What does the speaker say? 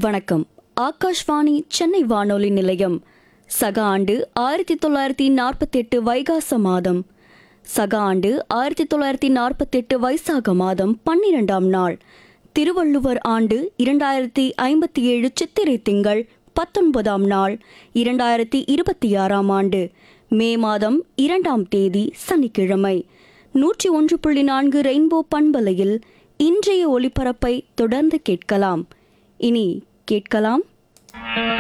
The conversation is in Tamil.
வணக்கம் ஆகாஷ்வாணி சென்னை வானொலி நிலையம் சக ஆண்டு ஆயிரத்தி தொள்ளாயிரத்தி நாற்பத்தி எட்டு வைகாச மாதம் சக ஆண்டு ஆயிரத்தி தொள்ளாயிரத்தி நாற்பத்தி எட்டு வைசாக மாதம் பன்னிரெண்டாம் நாள் திருவள்ளுவர் ஆண்டு இரண்டாயிரத்தி ஐம்பத்தி ஏழு சித்திரை திங்கள் பத்தொன்பதாம் நாள் இரண்டாயிரத்தி இருபத்தி ஆறாம் ஆண்டு மே மாதம் இரண்டாம் தேதி சனிக்கிழமை நூற்றி ஒன்று புள்ளி நான்கு ரெயின்போ பண்பலையில் இன்றைய ஒளிபரப்பை தொடர்ந்து கேட்கலாம் இனி கேட்கலாம்